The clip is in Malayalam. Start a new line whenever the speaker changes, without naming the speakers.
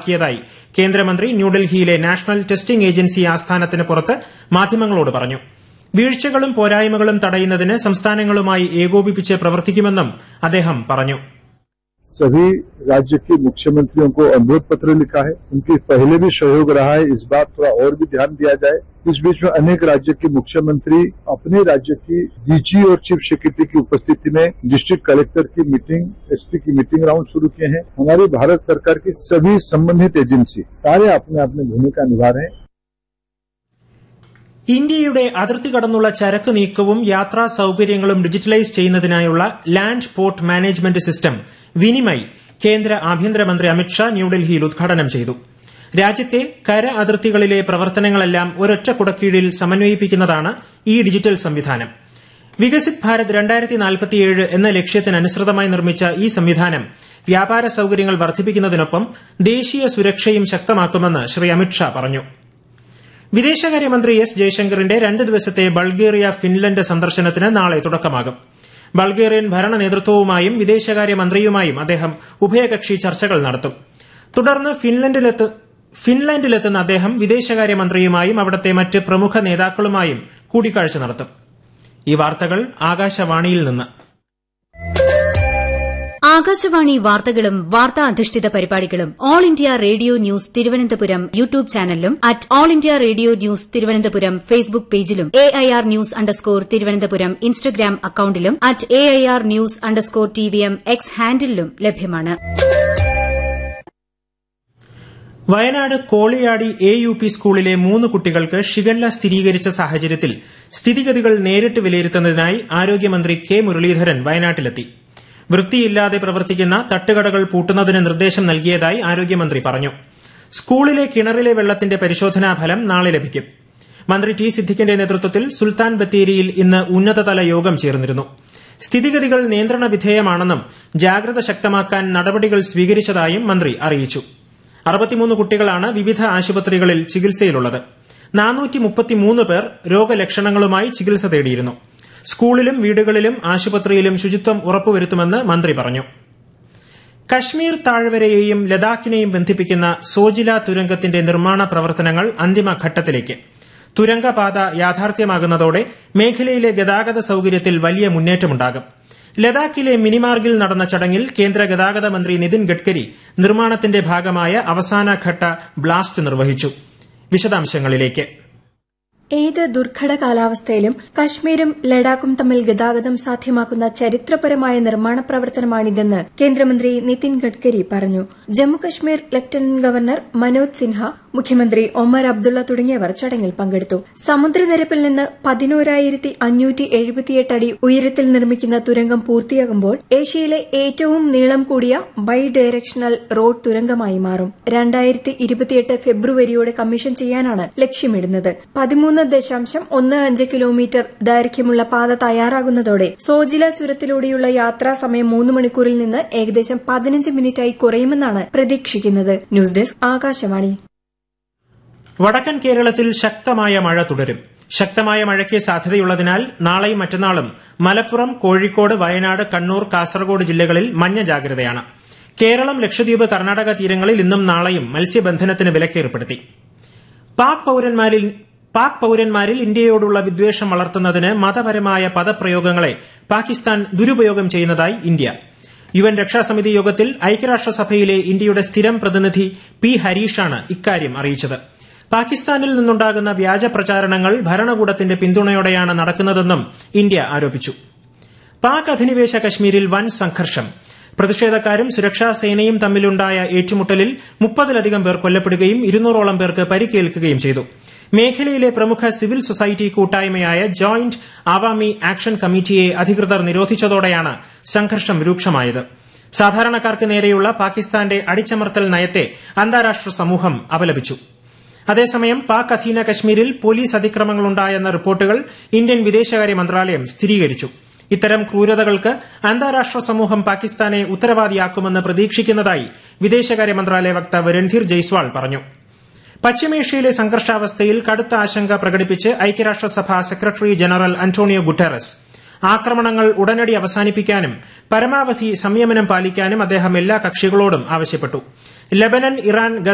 വ്യക്തമാക്കിയതായി കേന്ദ്രമന്ത്രി ന്യൂഡൽഹിയിലെ നാഷണൽ ടെസ്റ്റിംഗ് ഏജൻസി ആസ്ഥാനത്തിന് പുറത്ത് മാധ്യമങ്ങളോട് പറഞ്ഞു വീഴ്ചകളും പോരായ്മകളും തടയുന്നതിന് സംസ്ഥാനങ്ങളുമായി ഏകോപിപ്പിച്ച് പ്രവർത്തിക്കുമെന്നും അദ്ദേഹം പറഞ്ഞു
सभी राज्य के मुख्यमंत्रियों को अनुरोध पत्र लिखा है उनके पहले भी सहयोग रहा है इस बार थोड़ा और भी ध्यान दिया जाए इस बीच में अनेक राज्य के मुख्यमंत्री अपने राज्य की डीजी और चीफ सेक्रेटरी की उपस्थिति में डिस्ट्रिक्ट कलेक्टर की मीटिंग एसपी की मीटिंग राउंड शुरू किए हैं हमारी भारत सरकार की सभी संबंधित एजेंसी सारे अपने अपने भूमिका निभा रहे हैं
ഇന്ത്യയുടെ അതിർത്തി കടന്നുള്ള ചരക്ക് നീക്കവും യാത്രാ സൌകര്യങ്ങളും ഡിജിറ്റലൈസ് ചെയ്യുന്നതിനായുള്ള land port management system Vinimay കേന്ദ്ര ആഭ്യന്തരമന്ത്രി അമിത്ഷാ ന്യൂഡൽഹിയിൽ ഉദ്ഘാടനം ചെയ്തു രാജ്യത്തെ കര അതിർത്തികളിലെ പ്രവർത്തനങ്ങളെല്ലാം ഒരൊറ്റ കുടക്കീഴിൽ സമന്വയിപ്പിക്കുന്നതാണ് ഈ ഡിജിറ്റൽ സംവിധാനം വികസിത് ഭാരത് എന്ന ലക്ഷ്യത്തിനനുസൃതമായി നിർമ്മിച്ച ഈ സംവിധാനം വ്യാപാര സൌകര്യങ്ങൾ വർദ്ധിപ്പിക്കുന്നതിനൊപ്പം ദേശീയ സുരക്ഷയും ശക്തമാക്കുമെന്ന് ശ്രീ അമിത്ഷാ പറഞ്ഞു വിദേശകാര്യമന്ത്രി എസ് ജയശങ്കറിന്റെ രണ്ട് ദിവസത്തെ ബൾഗേറിയ ഫിൻലൻഡ് സന്ദർശനത്തിന് നാളെ തുടക്കമാകും ബൾഗേറിയൻ ഭരണ നേതൃത്വവുമായും വിദേശകാര്യമന്ത്രിയുമായും അദ്ദേഹം ഉഭയകക്ഷി ചർച്ചകൾ നടത്തും തുടർന്ന് ഫിൻലാൻഡിലെത്തുന്ന അദ്ദേഹം വിദേശകാര്യമന്ത്രിയുമായും അവിടത്തെ മറ്റ് പ്രമുഖ നേതാക്കളുമായും കൂടിക്കാഴ്ച നടത്തും ഈ വാർത്തകൾ ആകാശവാണിയിൽ നിന്ന്
ആകാശവാണി വാർത്തകളും വാർത്താ അധിഷ്ഠിത പരിപാടികളും all India radio news Thiruvananthapuram YouTube ചാനലിലും at all India radio news Thiruvananthapuram Facebook പേജിലും A I R news underscore Thiruvananthapuram Instagram അക്കൌണ്ടിലും at A I R news underscore T V M X ഹാൻഡിലും ലഭ്യമാണ്
Wayanad Koliyadi A U P സ്കൂളിലെ മൂന്ന് കുട്ടികൾക്ക് ഷിഗല്ല സ്ഥിരീകരിച്ച സാഹചര്യത്തിൽ സ്ഥിതിഗതികൾ നേരിട്ട് വിലയിരുത്തുന്നതിനായി ആരോഗ്യമന്ത്രി കെ മുരളീധരൻ വയനാട്ടിലെത്തി വൃത്തിയില്ലാതെ പ്രവർത്തിക്കുന്ന തട്ടുകടകൾ പൂട്ടുന്നതിന് നിർദ്ദേശം നൽകിയതായി ആരോഗ്യമന്ത്രി പറഞ്ഞു സ്കൂളിലെ കിണറിലെ വെള്ളത്തിന്റെ പരിശോധനാ ഫലം നാളെ ലഭിക്കും മന്ത്രി ടി സിദ്ദിഖിന്റെ നേതൃത്വത്തിൽ സുൽത്താൻ ബത്തേരിയിൽ ഇന്ന് ഉന്നതതല യോഗം ചേർന്നിരുന്നു സ്ഥിതിഗതികൾ നിയന്ത്രണ വിധേയമാണെന്നും ജാഗ്രത ശക്തമാക്കാൻ നടപടികൾ സ്വീകരിച്ചതായും മന്ത്രി അറിയിച്ചു അറുപത്തിമൂന്ന് കുട്ടികളാണ് വിവിധ ആശുപത്രികളിൽ ചികിത്സയിലുള്ളത് പേർ രോഗലക്ഷണങ്ങളുമായി ചികിത്സ തേടിയിരുന്നു സ്കൂളിലും വീടുകളിലും ആശുപത്രിയിലും ശുചിത്വം ഉറപ്പുവരുത്തുമെന്ന് മന്ത്രി പറഞ്ഞു കശ്മീർ താഴ്വരയെയും ലഡാക്കിനെയും ബന്ധിപ്പിക്കുന്ന സോജില തുരങ്കത്തിന്റെ നിർമ്മാണ പ്രവർത്തനങ്ങൾ അന്തിമഘട്ടത്തിലേക്ക് തുരങ്കപാത യാഥാർത്ഥ്യമാകുന്നതോടെ മേഖലയിലെ ഗതാഗത സൌകര്യത്തിൽ വലിയ മുന്നേറ്റമുണ്ടാകും ലഡാക്കിലെ മിനിമാർഗിൽ നടന്ന ചടങ്ങിൽ കേന്ദ്ര ഗതാഗത മന്ത്രി നിതിൻ ഗഡ്കരി നിർമ്മാണത്തിന്റെ ഭാഗമായ അവസാനഘട്ട ബ്ലാസ്റ്റ് നിർവഹിച്ചു വിശദാംശങ്ങളിലേക്ക്
ഏത് ദുർഘട കാലാവസ്ഥയിലും കശ്മീരും ലഡാക്കും തമ്മിൽ ഗതാഗതം സാധ്യമാക്കുന്ന ചരിത്രപരമായ നിർമ്മാണ പ്രവർത്തനമാണിതെന്ന് കേന്ദ്രമന്ത്രി നിതിൻ ഗഡ്കരി പറഞ്ഞു ജമ്മുകശ്മീർ ലഫ്റ്റനന്റ് ഗവർണർ മനോജ് സിൻഹ മുഖ്യമന്ത്രി ഒമർ അബ്ദുള്ള തുടങ്ങിയവർ ചടങ്ങിൽ പങ്കെടുത്തു സമുദ്രനിരപ്പിൽ നിന്ന് പതിനോരായിരത്തി അഞ്ഞൂറ്റി എഴുപത്തിയെട്ട് അടി ഉയരത്തിൽ നിർമ്മിക്കുന്ന തുരങ്കം പൂർത്തിയാകുമ്പോൾ ഏഷ്യയിലെ ഏറ്റവും നീളം കൂടിയ ബൈ ഡയറക്ഷണൽ റോഡ് തുരങ്കമായി മാറും രണ്ടായിരത്തി ഇരുപത്തിയെട്ട് ഫെബ്രുവരിയോടെ കമ്മീഷൻ ചെയ്യാനാണ് ലക്ഷ്യമിടുന്നത് പതിമൂന്ന് ദശാംശം ഒന്ന് അഞ്ച് കിലോമീറ്റർ ദൈർഘ്യമുള്ള പാത തയ്യാറാകുന്നതോടെ സോജില ചുരത്തിലൂടെയുള്ള യാത്രാ സമയം മൂന്ന് മണിക്കൂറിൽ നിന്ന് ഏകദേശം പതിനഞ്ച് മിനിറ്റായി കുറയുമെന്നാണ് പ്രതീക്ഷിക്കുന്നത് ന്യൂസ് ഡെസ്ക് ആകാശവാണി
വടക്കൻ കേരളത്തിൽ ശക്തമായ മഴ തുടരും ശക്തമായ മഴയ്ക്ക് സാധ്യതയുള്ളതിനാൽ നാളെയും മറ്റന്നാളും മലപ്പുറം കോഴിക്കോട് വയനാട് കണ്ണൂർ കാസർഗോഡ് ജില്ലകളിൽ മഞ്ഞ ജാഗ്രതയാണ് കേരളം ലക്ഷദ്വീപ് കർണാടക തീരങ്ങളിൽ ഇന്നും നാളെയും മത്സ്യബന്ധനത്തിന് വിലക്കേർപ്പെടുത്തി പാക് പൌരന്മാരിൽ പാക് പൌരന്മാരിൽ ഇന്ത്യയോടുള്ള വിദ്വേഷം വളർത്തുന്നതിന് മതപരമായ പദപ്രയോഗങ്ങളെ പാകിസ്ഥാൻ ദുരുപയോഗം ചെയ്യുന്നതായി ഇന്ത്യ യു എൻ രക്ഷാസമിതി യോഗത്തിൽ ഐക്യരാഷ്ട്രസഭയിലെ ഇന്ത്യയുടെ സ്ഥിരം പ്രതിനിധി പി ഹരീഷാണ് ഇക്കാര്യം അറിയിച്ചത് പാകിസ്ഥാനിൽ നിന്നുണ്ടാകുന്ന വ്യാജ പ്രചാരണങ്ങൾ ഭരണകൂടത്തിന്റെ പിന്തുണയോടെയാണ് നടക്കുന്നതെന്നും ഇന്ത്യ ആരോപിച്ചു പാക് അധിനിവേശ കശ്മീരിൽ വൻ സംഘർഷം പ്രതിഷേധക്കാരും സുരക്ഷാ സേനയും തമ്മിലുണ്ടായ ഏറ്റുമുട്ടലിൽ മുപ്പതിലധികം പേർ കൊല്ലപ്പെടുകയും ഇരുന്നൂറോളം പേർക്ക് പരിക്കേൽക്കുകയും ചെയ്തു മേഖലയിലെ പ്രമുഖ സിവിൽ സൊസൈറ്റി കൂട്ടായ്മയായ ജോയിന്റ് ആവാമി ആക്ഷൻ കമ്മിറ്റിയെ അധികൃതർ നിരോധിച്ചതോടെയാണ് സംഘർഷം രൂക്ഷമായത് സാധാരണക്കാർക്ക് നേരെയുള്ള പാകിസ്ഥാന്റെ അടിച്ചമർത്തൽ നയത്തെ അന്താരാഷ്ട്ര സമൂഹം അപലപിച്ചു അതേസമയം പാക് അധീന കശ്മീരിൽ പോലീസ് അതിക്രമങ്ങളുണ്ടായെന്ന റിപ്പോർട്ടുകൾ ഇന്ത്യൻ വിദേശകാര്യ മന്ത്രാലയം സ്ഥിരീകരിച്ചു ഇത്തരം ക്രൂരതകൾക്ക് അന്താരാഷ്ട്ര സമൂഹം പാകിസ്ഥാനെ ഉത്തരവാദിയാക്കുമെന്ന് പ്രതീക്ഷിക്കുന്നതായി വിദേശകാര്യ മന്ത്രാലയ വക്താവ് രൺധീർ ജയ്സ്വാൾ പറഞ്ഞു പശ്ചിമേഷ്യയിലെ സംഘർഷാവസ്ഥയിൽ കടുത്ത ആശങ്ക പ്രകടിപ്പിച്ച് ഐക്യരാഷ്ട്രസഭ സെക്രട്ടറി ജനറൽ അന്റോണിയോ ഗുട്ടറസ് ആക്രമണങ്ങൾ ഉടനടി അവസാനിപ്പിക്കാനും പരമാവധി സംയമനം പാലിക്കാനും അദ്ദേഹം എല്ലാ കക്ഷികളോടും ആവശ്യപ്പെട്ടു ലബനൻ ഇറാൻ